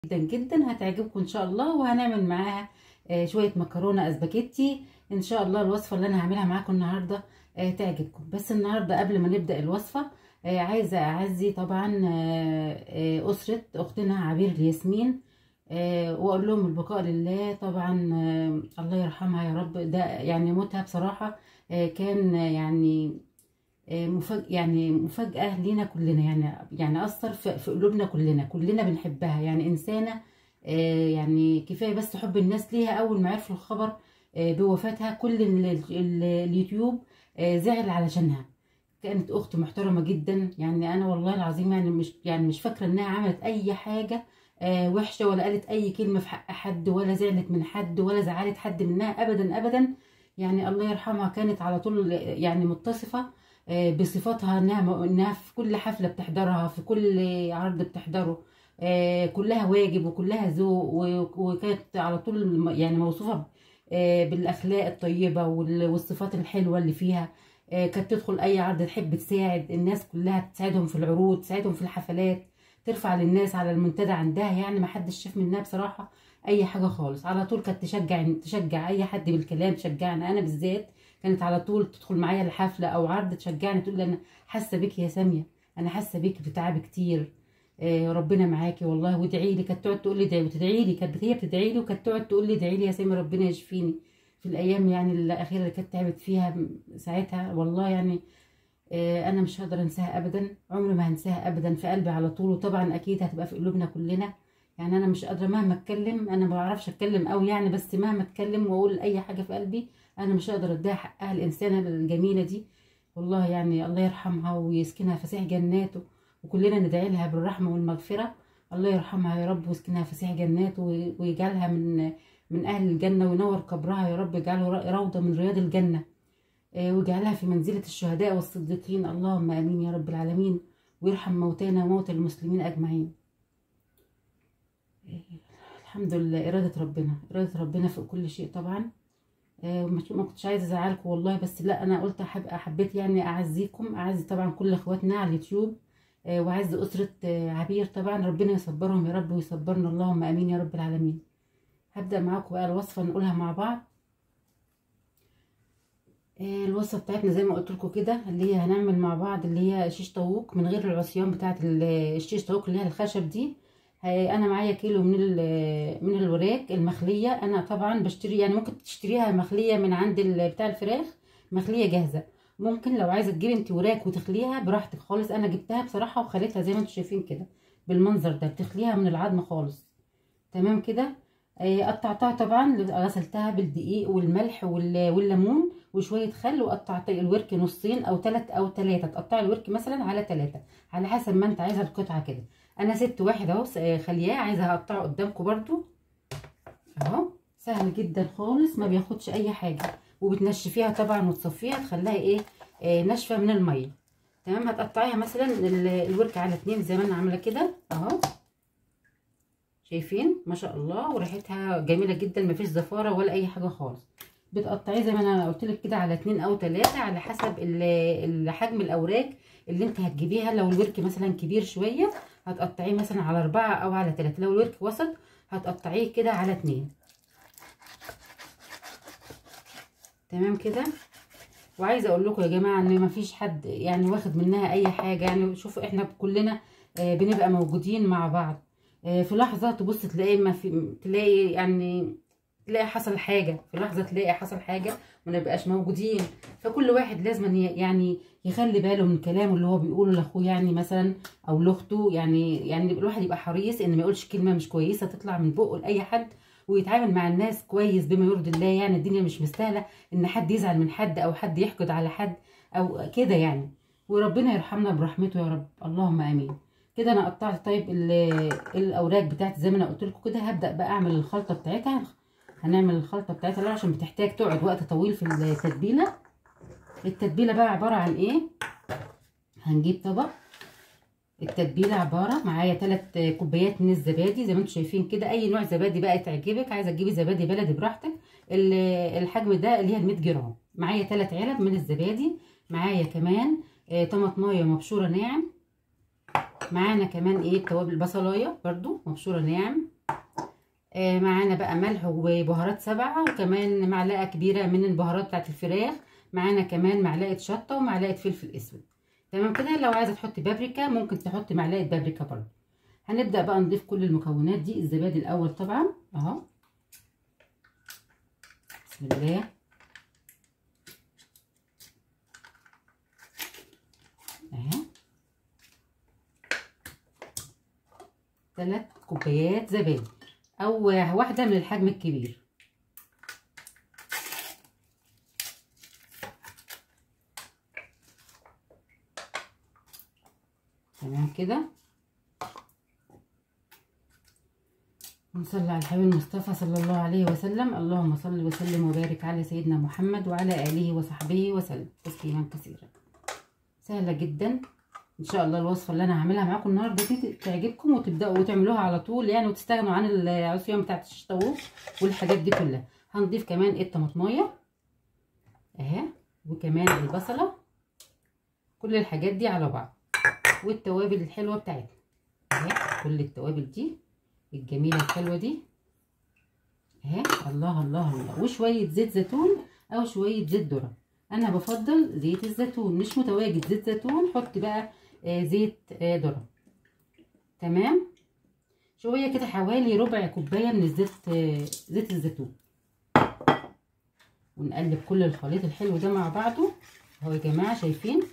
جدا جدا هتعجبكم ان شاء الله وهنعمل معاها آه، شويه مكرونه اسباجيتي ان شاء الله الوصفه اللي انا هعملها معاكم النهارده آه، تعجبكم بس النهارده قبل ما نبدا الوصفه آه، عايزه اعزي طبعا آه، آه، اسره اختنا عبير الياسمين آه، واقول لهم البقاء لله طبعا آه، الله يرحمها يا رب ده يعني موتها بصراحه آه، كان آه، يعني مفاجأة يعني مفاجأة لينا كلنا يعني يعني أثر في في قلوبنا كلنا كلنا بنحبها يعني إنسانة آه، يعني كفاية بس حب الناس ليها أول ما عرفوا الخبر آه، بوفاتها كل ال- ال- اليوتيوب آه، زعل علشانها كانت أخت محترمة جدا يعني أنا والله العظيم يعني مش يعني مش فاكرة إنها عملت أي حاجة آه، وحشة ولا قالت أي كلمة في حق حد ولا زعلت من حد ولا زعلت حد منها أبدا أبدا يعني الله يرحمها كانت على طول يعني متصفة آه، بصفاتها انها انها في كل حفله بتحضرها في كل عرض بتحضره آه، كلها واجب وكلها ذوق و- وكانت على طول م- يعني موصوفه آه، بالاخلاق الطيبه وال- والصفات الحلوه اللي فيها آه، كانت تدخل اي عرض تحب تساعد الناس كلها تساعدهم في العروض تساعدهم في الحفلات ترفع للناس على المنتدى عندها يعني ما حدش شاف منها بصراحه اي حاجه خالص على طول كانت تشجع تشجع اي حد بالكلام تشجعني انا بالذات كانت على طول تدخل معايا الحفله او عرض تشجعني تقول لي انا حاسه بيك يا ساميه انا حاسه بيك بتعب كتير آه ربنا معاكي والله وادعي لي كانت تقعد تقول لي ادعي وتدعي لي كانت هي بتدعي لي وكانت تقعد تقول لي ادعي لي يا ساميه ربنا يشفيني في الايام يعني الاخيره اللي كانت تعبت فيها ساعتها والله يعني آه انا مش هقدر انساها ابدا عمري ما هنساها ابدا في قلبي على طول وطبعا اكيد هتبقى في قلوبنا كلنا يعني انا مش قادره مهما اتكلم انا ما بعرفش اتكلم قوي يعني بس مهما اتكلم واقول اي حاجه في قلبي انا مش هقدر اديها حقها الانسانه الجميله دي والله يعني الله يرحمها ويسكنها فسيح جناته وكلنا ندعي لها بالرحمه والمغفره الله يرحمها يا رب ويسكنها فسيح جناته وي- ويجعلها من من اهل الجنه وينور قبرها يا رب يجعله ر- روضه من رياض الجنه آه، ويجعلها في منزله الشهداء والصديقين اللهم امين يا رب العالمين ويرحم موتانا وموتى المسلمين اجمعين آه، الحمد لله اراده ربنا اراده ربنا فوق كل شيء طبعا آه، مش- ما كنتش عايزه ازعلكم والله بس لا انا قلت احب حبيت يعني اعزيكم اعزي طبعا كل اخواتنا على اليوتيوب آه، واعز اسره آه، عبير طبعا ربنا يصبرهم يا رب ويصبرنا اللهم امين يا رب العالمين هبدا معاكم بقى الوصفه نقولها مع بعض آه، الوصفه بتاعتنا زي ما قلت لكم كده اللي هي هنعمل مع بعض اللي هي شيش طاووق من غير العصيان بتاعت ال- الشيش طاووق اللي هي الخشب دي هي- انا معايا كيلو من ال- من الوراك المخليه انا طبعا بشتري يعني ممكن تشتريها مخليه من عند ال- بتاع الفراخ مخليه جاهزه ممكن لو عايزه تجيبي انت وراك وتخليها براحتك خالص انا جبتها بصراحه وخليتها زي ما انتم شايفين كده بالمنظر ده بتخليها من العظم خالص تمام كده آه، قطعتها طبعا غسلتها بالدقيق والملح وال- والليمون وشويه خل وقطعت الورك نصين او ثلاث او ثلاثه تقطعي الورك مثلا على ثلاثه على حسب ما انت عايزه القطعه كده انا ست واحد اهو س- آه، خلياه عايزه اقطعه قدامكم برضو اهو سهل جدا خالص ما بياخدش اي حاجه وبتنشفيها طبعا وتصفيها تخليها ايه آه ناشفه من الميه تمام هتقطعيها مثلا ال- الورك على اتنين زي ما انا عامله كده اهو شايفين ما شاء الله وريحتها جميله جدا مفيش زفاره ولا اي حاجه خالص بتقطعيه زي ما انا قلت لك كده على اتنين او تلاتة على حسب ال- ال- حجم الاوراق اللي انت هتجيبيها لو الورك مثلا كبير شويه هتقطعيه مثلا على اربعة او على تلاتة لو الورك وسط هتقطعيه كده على اتنين تمام كده وعايزه اقول لكم يا جماعه ان مفيش حد يعني واخد منها اي حاجه يعني شوفوا احنا كلنا آه، بنبقى موجودين مع بعض آه، في لحظه تبص تلاقي ما في تلاقي يعني تلاقي حصل حاجه في لحظه تلاقي حصل حاجه ما نبقاش موجودين فكل واحد لازم ي- يعني يخلي باله من كلامه اللي هو بيقوله لاخوه يعني مثلا او لاخته يعني يعني الواحد يبقى حريص ان ما يقولش كلمه مش كويسه تطلع من بقه لاي حد ويتعامل مع الناس كويس بما يرضي الله يعني الدنيا مش مستاهله ان حد يزعل من حد او حد يحقد على حد او كده يعني وربنا يرحمنا برحمته يا رب اللهم امين كده انا قطعت طيب ال- الاوراق بتاعتي زي ما انا قلت لكم كده هبدا بقى اعمل الخلطه بتاعتها هنعمل الخلطه بتاعتها الأول عشان بتحتاج تقعد وقت طويل في التتبيله التتبيله بقى عباره عن ايه هنجيب طبق التتبيله عباره معايا 3 كوبايات من الزبادي زي ما انتم شايفين كده اي نوع زبادي بقى تعجبك عايزه تجيبي زبادي بلدي براحتك ال- الحجم ده اللي هي ال 100 جرام معايا 3 علب من الزبادي معايا كمان آه، طماطمايه مبشوره ناعم معانا كمان ايه توابل بصلايه برضو مبشوره ناعم آه معانا بقى ملح وبهارات سبعة وكمان معلقة كبيرة من البهارات بتاعت الفراخ معانا كمان معلقة شطة ومعلقة فلفل اسود تمام كده لو عايزة تحطي بابريكا ممكن تحطي معلقة بابريكا برضه هنبدأ بقى نضيف كل المكونات دي الزبادي الأول طبعا اهو بسم الله اهي ثلاث كوبايات زبادي او واحده من الحجم الكبير تمام كده ونصلي على الحبيب المصطفى صلى الله عليه وسلم اللهم صل وسلم وبارك على سيدنا محمد وعلى اله وصحبه وسلم تسليما كثيرا سهله جدا ان شاء الله الوصفه اللي انا هعملها معاكم النهارده دي تعجبكم وتبداوا وتعملوها على طول يعني وتستغنوا عن العصيان بتاعت الشيش طاووق والحاجات دي كلها هنضيف كمان الطماطمايه اهي وكمان البصله كل الحاجات دي على بعض والتوابل الحلوه بتاعتنا اهي كل التوابل دي الجميله الحلوه دي اهي الله الله الله وشويه زيت زيتون او شويه زيت ذره انا بفضل زيت الزيتون مش متواجد زيت زيتون حط بقى آه زيت آه ذره تمام شويه كده حوالي ربع كوبايه من الزيت آه زيت الزيتون ونقلب كل الخليط الحلو ده مع بعضه اهو يا جماعه شايفين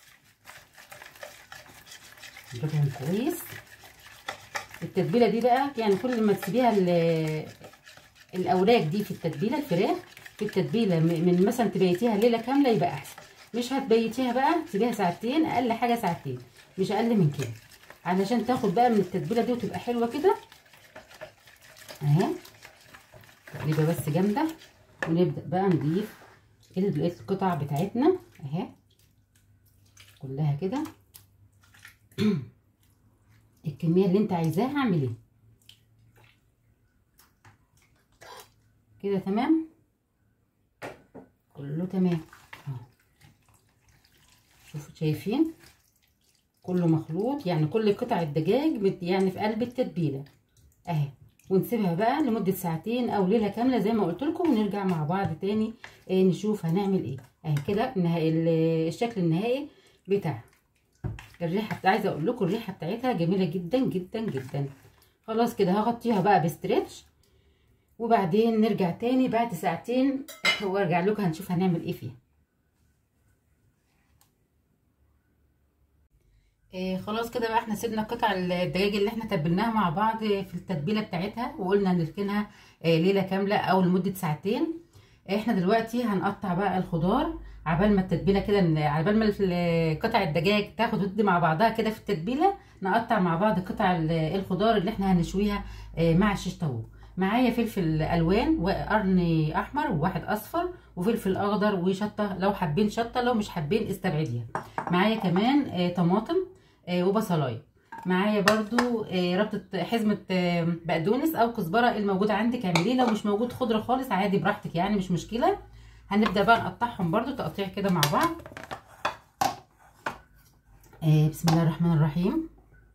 نضربهم كويس التتبيله دي بقى يعني كل ما تسيبيها الاوراق دي في التتبيله الفراخ في التتبيله من مثلا تبيتيها ليله كامله يبقى احسن مش هتبيتيها بقى تسيبيها ساعتين اقل حاجه ساعتين مش اقل من كده علشان تاخد بقى من التتبيله دي وتبقى حلوه كده اهي تقليبه بس جامده ونبدا بقى نضيف القطع بتاعتنا اهي كلها كده الكميه اللي انت عايزاها اعمليها كده تمام كله تمام اهو شوفوا شايفين كله مخلوط يعني كل قطع الدجاج يعني في قلب التتبيله اهي ونسيبها بقى لمده ساعتين او ليله كامله زي ما قلت لكم ونرجع مع بعض تاني إيه نشوف هنعمل ايه اهي كده الشكل النهائي بتاعها الريحه عايزه اقول لكم الريحه بتاعتها جميله جدا جدا جدا خلاص كده هغطيها بقى بستريتش وبعدين نرجع تاني بعد ساعتين وارجع لكم هنشوف هنعمل ايه فيها إيه خلاص كده بقى احنا سيبنا قطع الدجاج اللي احنا تبلناها مع بعض في التتبيله بتاعتها وقلنا نركنها إيه ليله كامله او لمده ساعتين احنا دلوقتي هنقطع بقى الخضار عبال ما التتبيله كده عبال ما قطع الدجاج تاخد وتدي مع بعضها كده في التتبيله نقطع مع بعض قطع الخضار اللي احنا هنشويها مع الشيش طاووق معايا فلفل الوان وقرن احمر وواحد اصفر وفلفل اخضر وشطه لو حابين شطه لو مش حابين استبعديها معايا كمان طماطم وبصلايه معايا برضو ربطه حزمه بقدونس او كزبره الموجوده عندك اعمليه لو مش موجود خضره خالص عادي براحتك يعني مش مشكله هنبدا بقى نقطعهم برضو تقطيع كده مع بعض بسم الله الرحمن الرحيم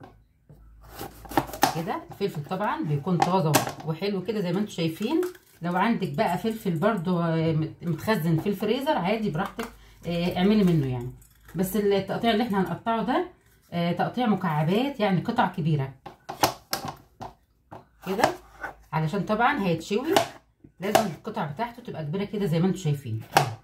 كده الفلفل طبعا بيكون طازه وحلو كده زي ما انتم شايفين لو عندك بقى فلفل برضو متخزن في الفريزر عادي براحتك اعملي منه يعني بس التقطيع اللي احنا هنقطعه ده تقطيع مكعبات يعني قطع كبيره كده علشان طبعا هيتشوي لازم القطع بتاعته تبقى كبيره كده زي ما انتم شايفين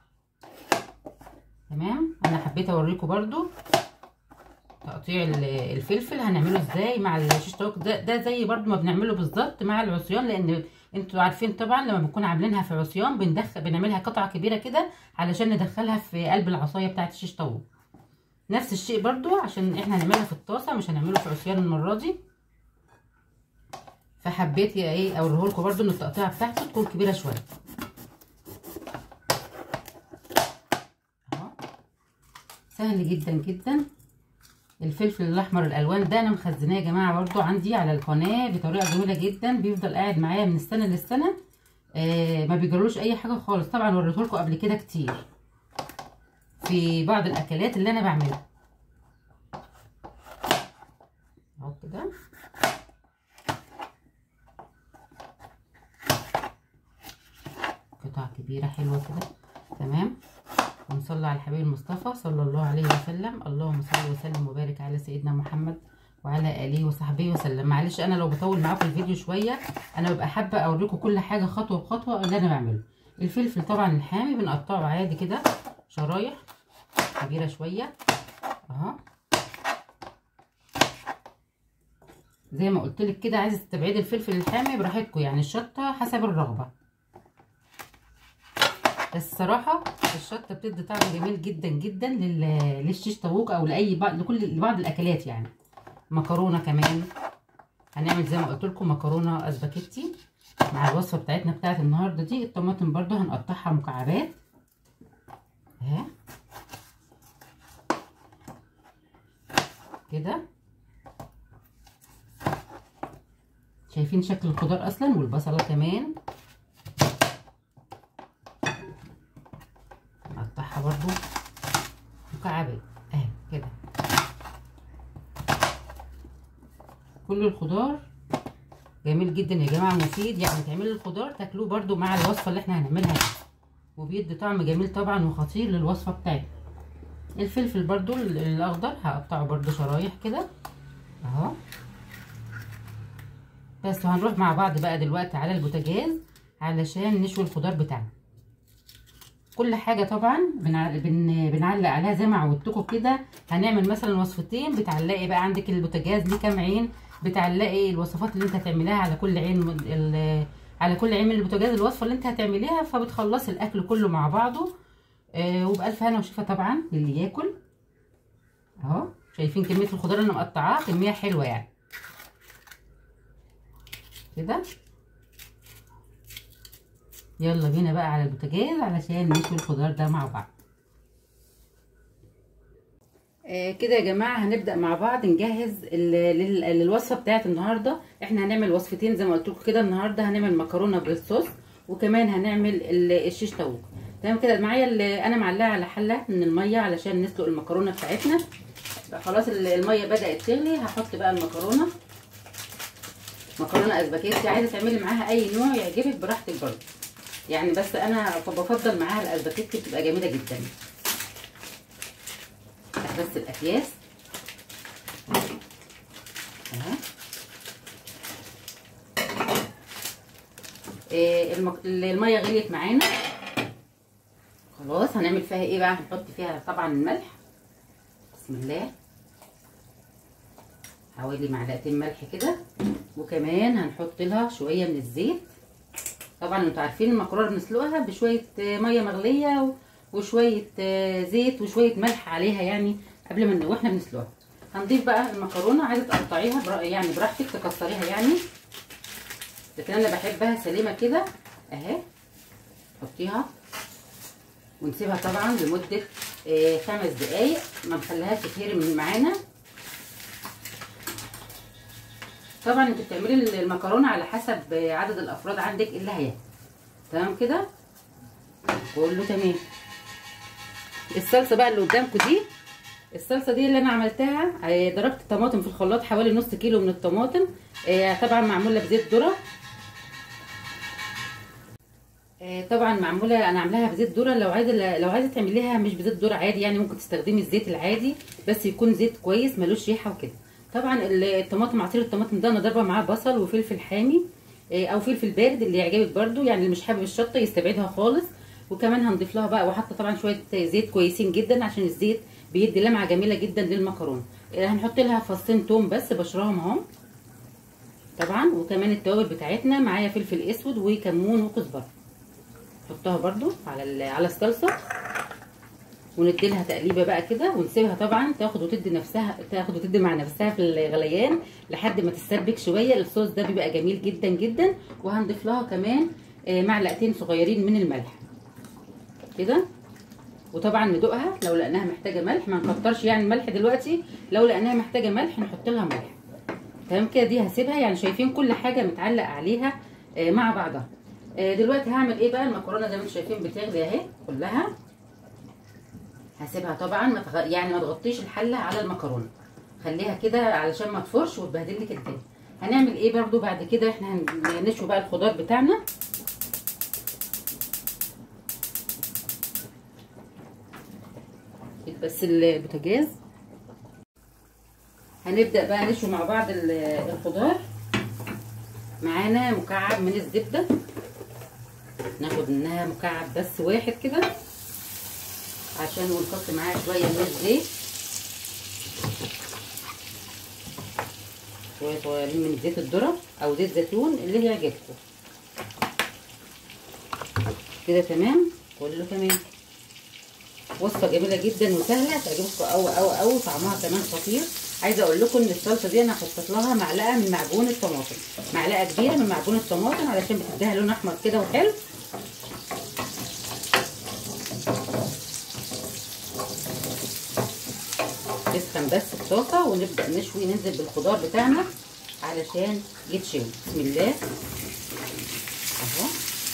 تمام انا حبيت اوريكم برضو تقطيع الفلفل هنعمله ازاي مع الشيش طاووق ده ده زي برضو ما بنعمله بالظبط مع العصيان لان انتوا عارفين طبعا لما بنكون عاملينها في عصيان بندخل بنعملها قطع كبيره كده علشان ندخلها في قلب العصايه بتاعه الشيش طاووق نفس الشيء برضو عشان احنا هنعملها في الطاسه مش هنعمله في عصيان المره دي فحبيت ايه اوريه لكم برضو ان التقطيعه بتاعته تكون كبيره شويه اهو سهل جدا جدا الفلفل الاحمر الالوان ده انا مخزناه يا جماعه برضو عندي على القناه بطريقه جميله جدا بيفضل قاعد معايا من السنه للسنه آه ما بيجرلوش اي حاجه خالص طبعا وريته لكم قبل كده كتير في بعض الاكلات اللي انا بعملها اهو كده قطع كبيره حلوه كده تمام ونصلي على الحبيب المصطفى صلى الله عليه وسلم اللهم صل وسلم وبارك على سيدنا محمد وعلى اله وصحبه وسلم معلش انا لو بطول معاكم الفيديو شويه انا ببقى حابه اوريكم كل حاجه خطوه بخطوه اللي انا بعمله الفلفل طبعا الحامي بنقطعه عادي كده شرايح كبيره شويه اهو زي ما قلت لك كده عايزه تستبعدي الفلفل الحامي براحتكم يعني الشطه حسب الرغبه بس الصراحه الشطه بتدي طعم جميل جدا جدا للشيش طاووق او لاي بعض لكل لبعض الاكلات يعني مكرونه كمان هنعمل زي ما قلت لكم مكرونه اسباجيتي مع الوصفه بتاعتنا بتاعت النهارده دي الطماطم برده هنقطعها مكعبات اهي كده شايفين شكل الخضار اصلا والبصله كمان نقطعها برضو مكعبات اهي كده كل الخضار جميل جدا يا جماعه مفيد يعني تعملي الخضار تاكلوه برضو مع الوصفه اللي احنا هنعملها دي وبيدي طعم جميل طبعا وخطير للوصفه بتاعتنا الفلفل برضو الاخضر هقطعه برضو شرايح كده اهو بس وهنروح مع بعض بقى دلوقتي على البوتاجاز علشان نشوي الخضار بتاعنا كل حاجة طبعا بن... بنعلق عليها زي ما عودتكم كده هنعمل مثلا وصفتين بتعلقي بقى عندك البوتاجاز ليه كام عين بتعلقي الوصفات اللي انت هتعمليها على كل عين ال... على كل عين من البوتاجاز الوصفة اللي انت هتعمليها فبتخلصي الاكل كله مع بعضه آه وبألف هنا وشفا طبعا للي ياكل اهو شايفين كمية الخضار اللي انا مقطعاها كمية حلوة يعني كده يلا بينا بقى على البوتاجاز علشان نشوي الخضار ده مع بعض آه كده يا جماعه هنبدا مع بعض نجهز للوصفه بتاعت النهارده احنا هنعمل وصفتين زي ما قلت لكم كده النهارده هنعمل مكرونه بالصوص وكمان هنعمل الشيش طاووق تمام كده معايا انا معلقه على حله من الميه علشان نسلق المكرونه بتاعتنا خلاص الميه بدات تغلي هحط بقى المكرونه مكرونه اسباجيتي عايزه تعملي معاها اي نوع يعجبك براحتك برضه يعني بس انا بفضل معاها الاسباجيتي بتبقى جميله جدا بس الاكياس اهي إيه المك... الميه غليت معانا خلاص هنعمل فيها ايه بقى هنحط فيها طبعا الملح بسم الله حوالي معلقتين ملح كده وكمان هنحط لها شويه من الزيت طبعا انتوا عارفين المكرونه بنسلقها بشويه ميه مغليه وشويه زيت وشويه ملح عليها يعني قبل ما واحنا بنسلقها هنضيف بقى المكرونه عايزه تقطعيها يعني براحتك تكسريها يعني لكن انا بحبها سليمه كده اهي حطيها ونسيبها طبعا لمده خمس دقايق ما نخليهاش تتهري من معانا طبعا انت بتعملي المكرونه على حسب عدد الافراد عندك اللي هياكل تمام كده كله تمام الصلصه بقى اللي قدامكم دي الصلصه دي اللي انا عملتها ضربت الطماطم في الخلاط حوالي نص كيلو من الطماطم طبعا معموله بزيت ذره طبعا معموله انا عاملاها بزيت ذره لو عايزه لو عايزه تعمليها مش بزيت ذره عادي يعني ممكن تستخدمي الزيت العادي بس يكون زيت كويس ملوش ريحه وكده طبعا الطماطم عصير الطماطم ده انا ضاربه معاه بصل وفلفل حامي او فلفل بارد اللي يعجبك برده يعني اللي مش حابب الشطه يستبعدها خالص وكمان هنضيف لها بقى وحاطه طبعا شويه زيت كويسين جدا عشان الزيت بيدي لمعه جميله جدا للمكرونه هنحط لها فصين توم بس بشرهم اهو طبعا وكمان التوابل بتاعتنا معايا فلفل اسود وكمون وكزبره نحطها برده على على الصلصه وندي لها تقليبه بقى كده ونسيبها طبعا تاخد وتدي نفسها تاخد وتدي مع نفسها في الغليان لحد ما تتسبك شويه الصوص ده بيبقى جميل جدا جدا وهنضيف لها كمان معلقتين صغيرين من الملح كده وطبعا ندوقها لو لقيناها محتاجه ملح ما نكترش يعني الملح دلوقتي لو لقيناها محتاجه ملح نحط لها ملح تمام كده دي هسيبها يعني شايفين كل حاجه متعلق عليها مع بعضها دلوقتي هعمل ايه بقى المكرونه زي ما انتم شايفين بتغلي اهي كلها هسيبها طبعا ما تغ... يعني ما تغطيش الحله على المكرونه خليها كده علشان ما تفرش وتبهدل لك الدنيا هنعمل ايه برده بعد كده احنا هنشوي بقى الخضار بتاعنا بس البوتاجاز هنبدا بقى نشوي مع بعض الخضار معانا مكعب من الزبده ناخد منها مكعب بس واحد كده عشان ونحط معاها شويه من الزيت شويه صغيرين من زيت الذره او زيت زيتون اللي يعجبكم كده تمام كله تمام وصفه جميله جدا وسهله تعجبكم قوي قوي قوي طعمها كمان خطير عايزه اقول لكم ان الصلصه دي انا حطيت لها معلقه من معجون الطماطم معلقه كبيره من معجون الطماطم علشان بتديها لون احمر كده وحلو تسخن بس الطاسه ونبدا نشوي ننزل بالخضار بتاعنا علشان يتشوي بسم الله اهو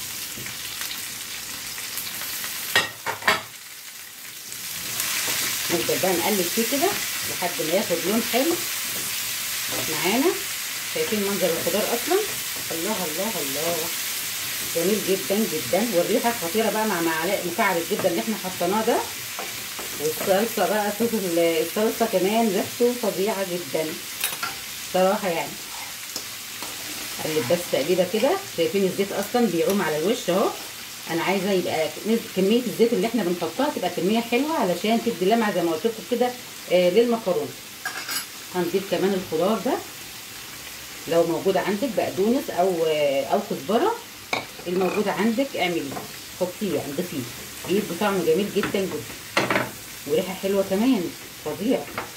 نفضل بقى نقلب فيه كده لحد ما ياخد لون حلو معانا شايفين منظر الخضار اصلا الله الله الله جميل جدا جدا والريحه خطيره بقى مع معلقه مكعب الزبده اللي احنا حطيناه ده والصلصه بقى صوص الصلصه كمان ريحته فظيعه جدا صراحه يعني قلب بس تقليبه كده شايفين الزيت اصلا بيعوم على الوش اهو انا عايزه يبقى كميه الزيت اللي احنا بنحطها تبقى كميه حلوه علشان تدي لمعه زي ما قلت لكم كده آه للمكرونه هنضيف كمان الخضار ده لو موجود عندك بقدونس او آه او كزبره الموجود عندك اعمليه حطيه يعني ضيفيه بيدي طعم جميل جدا جدا وريحه حلوه كمان فظيع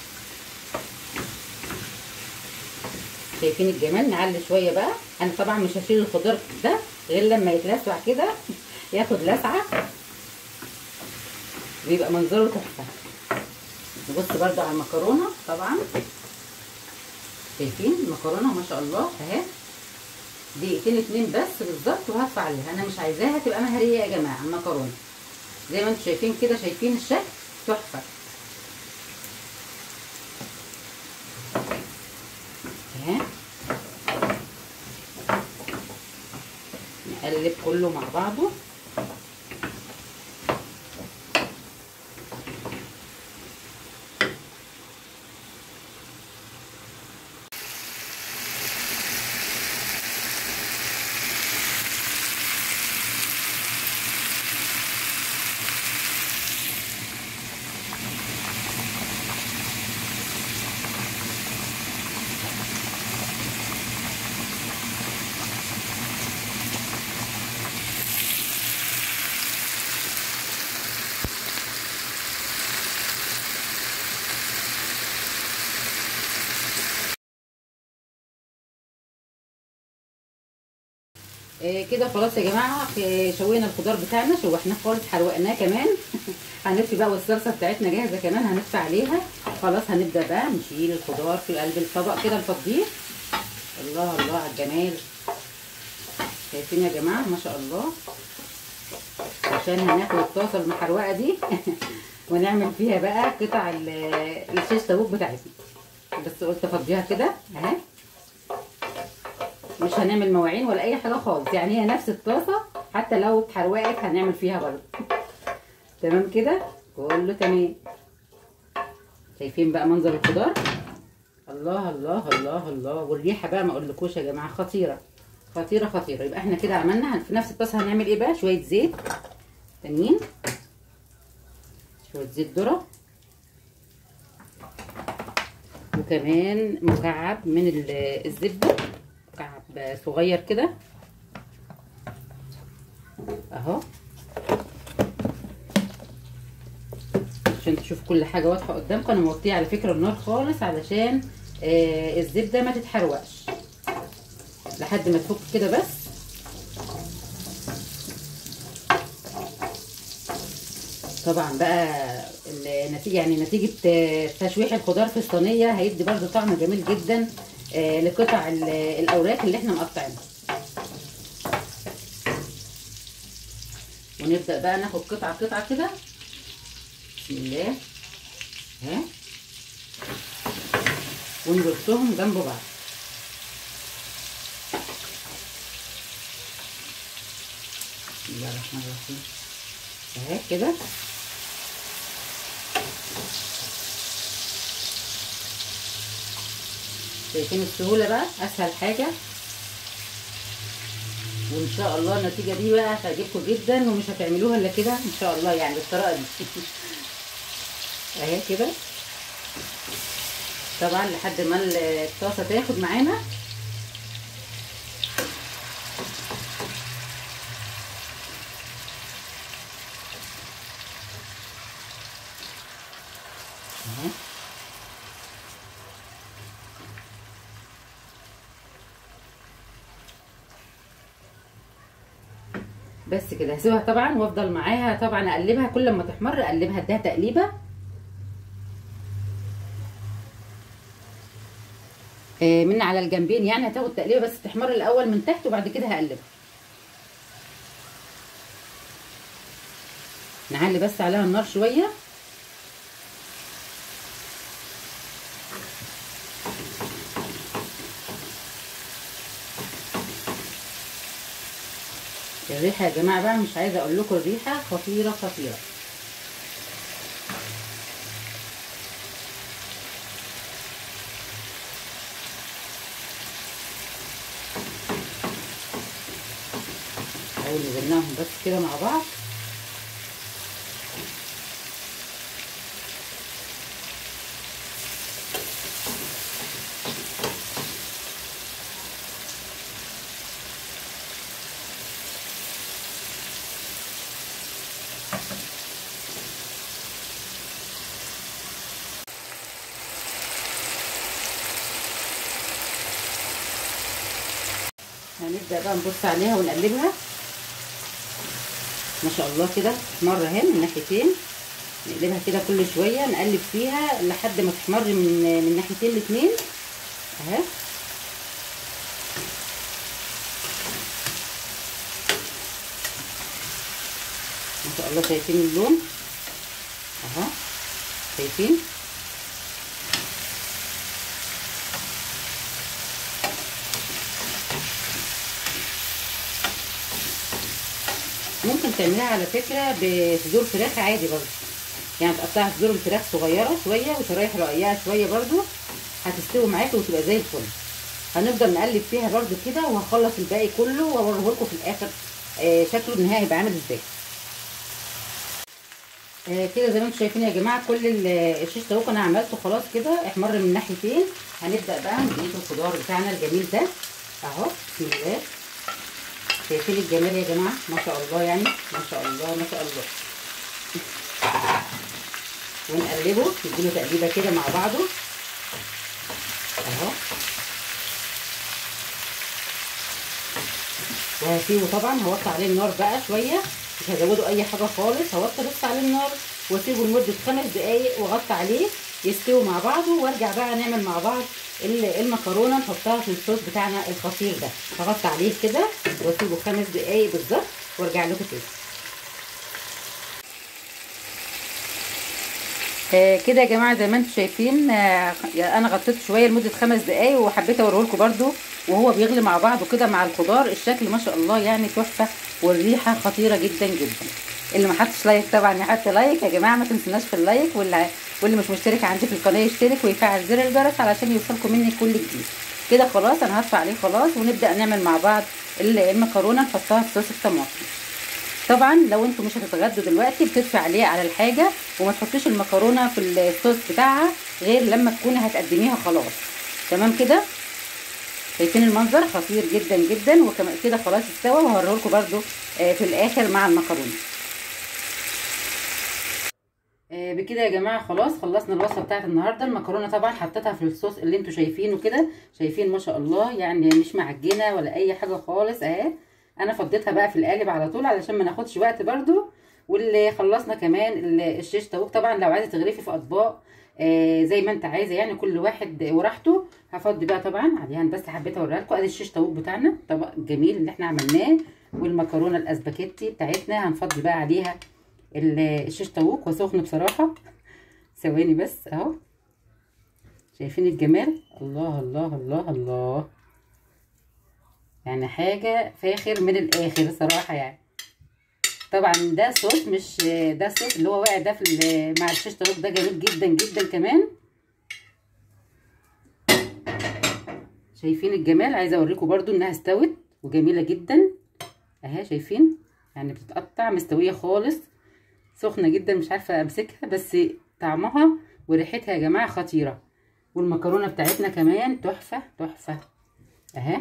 شايفين الجمال نعلي شويه بقى انا طبعا مش هشيل الخضار ده غير لما يتلسع كده ياخد لسعه بيبقى منظره تحفه نبص برده على المكرونه طبعا شايفين المكرونه ما شاء الله اهي دقيقتين اتنين بس بالظبط وهدفع عليها انا مش عايزاها تبقى مهريه يا جماعه المكرونه زي ما انتم شايفين كده شايفين الشكل تحفه اهي نقلب كله مع بعضه إيه كده خلاص يا جماعه شوينا الخضار بتاعنا شوحناه خالص حروقناه كمان هنطفي بقى والصلصه بتاعتنا جاهزه كمان هنطفي عليها خلاص هنبدا بقى نشيل الخضار في قلب الطبق كده نفضيه الله الله على الجمال شايفين يا جماعه ما شاء الله عشان هناخد الطاسه المحروقه دي ونعمل فيها بقى قطع الشيش طاووق بتاعتنا بس قلت افضيها كده اهي مش هنعمل مواعين ولا اي حاجه خالص يعني هي نفس الطاسه حتى لو اتحروقت هنعمل فيها برضه تمام كده كله تمام شايفين بقى منظر الخضار الله الله الله الله والريحه بقى ما اقولكوش يا جماعه خطيره خطيره خطيره يبقى احنا كده عملنا في نفس الطاسه هنعمل ايه بقى شويه زيت تانيين شويه زيت ذره وكمان مكعب من الزبده مكعب صغير كده اهو عشان تشوف كل حاجه واضحه قدامكم انا موطيه على فكره النار خالص علشان آه الزبده ما تتحروقش لحد ما تفك كده بس طبعا بقى النتيجه يعني نتيجه تشويح الخضار في الصينيه هيدي برده طعم جميل جدا آه لقطع الاوراق اللي احنا مقطعينها ونبدا بقى ناخد قطعه قطعه كده بسم الله اهي ونرصهم جنب بعض بسم الله الرحمن الرحيم اهي كده شايفين السهوله بقى اسهل حاجه وان شاء الله النتيجه دي بقى هتعجبكم جدا ومش هتعملوها الا كده ان شاء الله يعني بالطريقه دي اهي كده طبعا لحد ما الطاسه تاخد معانا اهي بس كده هسيبها طبعا وافضل معاها طبعا اقلبها كل ما تحمر اقلبها اديها تقليبه آه من على الجنبين يعني هتاخد تقليبه بس تحمر الاول من تحت وبعد كده هقلبها نعلي بس عليها النار شويه الريحه يا جماعه بقى مش عايزه اقول لكم الريحه خطيره خطيره نحاول نزلناهم بس كده مع بعض هنبدا بقى نبص عليها ونقلبها ما شاء الله كده تحمر اهي من ناحيتين نقلبها كده كل شويه نقلب فيها لحد ما تحمر من من ناحيتين الاتنين اهي ما شاء الله شايفين اللون اهو شايفين ممكن تعمليها على فكره بصدور فراخ عادي برضه يعني تقطعي صدور الفراخ صغيره شويه وشرايح رقيقه شويه برضه هتستوي معاكي وتبقى زي الفل هنفضل نقلب فيها برضه كده وهخلص الباقي كله واوريه لكم في الاخر آه شكله النهائي هيبقى عامل ازاي آه كده زي ما انتم شايفين يا جماعه كل الشيش طاووق انا عملته خلاص كده احمر من ناحيتين هنبدا بقى نجيب الخضار بتاعنا الجميل ده اهو بسم الله شايفين الجمال يا جماعه ما شاء الله يعني ما شاء الله ما شاء الله ونقلبه نديله تقليبه كده مع بعضه اهو وهسيبه طبعا هوطي عليه النار بقى شويه مش هزوده اي حاجه خالص هوطي بس عليه النار واسيبه لمده خمس دقايق واغطي عليه يستووا مع بعضه وارجع بقى نعمل مع بعض المكرونه نحطها في الصوص بتاعنا الخطير ده هغطي عليه كده واسيبه خمس دقايق بالظبط وارجع لكم تاني آه كده يا جماعه زي ما انتم شايفين آه انا غطيته شويه لمده خمس دقايق وحبيت اوريه لكم برده وهو بيغلي مع بعضه كده مع الخضار الشكل ما شاء الله يعني تحفه والريحه خطيره جدا جدا اللي ما حطش لايك طبعا يحط لايك يا جماعه ما تنسوناش في اللايك واللي واللي مش مشترك عندي في القناه يشترك ويفعل زر الجرس علشان يوصلكم مني كل جديد كده خلاص انا هرفع عليه خلاص ونبدا نعمل مع بعض المكرونه نحطها في صوص الطماطم طبعا لو انتوا مش هتتغدوا دلوقتي بتدفع عليه على الحاجه وما تحطوش المكرونه في الصوص بتاعها غير لما تكوني هتقدميها خلاص تمام كده شايفين المنظر خطير جدا جدا وكمان كده خلاص استوى وهوريه لكم برده في الاخر مع المكرونه بكده يا جماعه خلاص خلصنا الوصفه بتاعت النهارده المكرونه طبعا حطيتها في الصوص اللي انتوا شايفينه كده شايفين ما شاء الله يعني مش معجنه ولا اي حاجه خالص اهي انا فضيتها بقى في القالب على طول علشان ما ناخدش وقت برده واللي خلصنا كمان الشيش طاووق طبعا لو عايزه تغرفي في اطباق آه زي ما انت عايزه يعني كل واحد وراحته هفضي بقى طبعا عليها بس حبيت اوريها لكم ادي الشيش طاووق بتاعنا طبق جميل اللي احنا عملناه والمكرونه الاسباجيتي بتاعتنا هنفضي بقى عليها الشيش طاووق وسخن بصراحه ثواني بس اهو شايفين الجمال الله الله الله الله يعني حاجه فاخر من الاخر صراحه يعني طبعا ده صوص مش ده الصوص اللي هو واقع ده في مع الشيش طاووق ده جميل جدا جدا كمان شايفين الجمال عايزه اوريكم برضو انها استوت وجميله جدا اهي شايفين يعني بتتقطع مستويه خالص سخنه جدا مش عارفه امسكها بس طعمها وريحتها يا جماعه خطيره والمكرونه بتاعتنا كمان تحفه تحفه اهي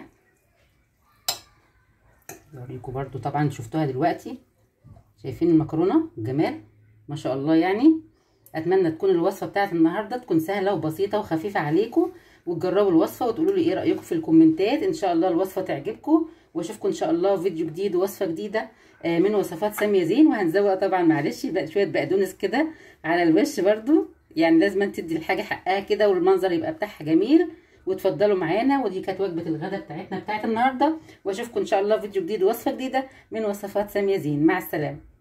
اوريكم برضو طبعا شفتوها دلوقتي شايفين المكرونه جمال ما شاء الله يعني اتمنى تكون الوصفه بتاعت النهارده تكون سهله وبسيطه وخفيفه عليكم وتجربوا الوصفه وتقولوا لي ايه رايكم في الكومنتات ان شاء الله الوصفه تعجبكم واشوفكم ان شاء الله في فيديو جديد ووصفه جديده من وصفات ساميه زين وهنزوق طبعا معلش بقى شويه بقدونس كده على الوش برضو يعني لازم تدي الحاجه حقها كده والمنظر يبقى بتاعها جميل وتفضلوا معانا ودي كانت وجبه الغداء بتاعتنا بتاعت النهارده واشوفكم ان شاء الله في فيديو جديد ووصفه جديده من وصفات ساميه زين مع السلامه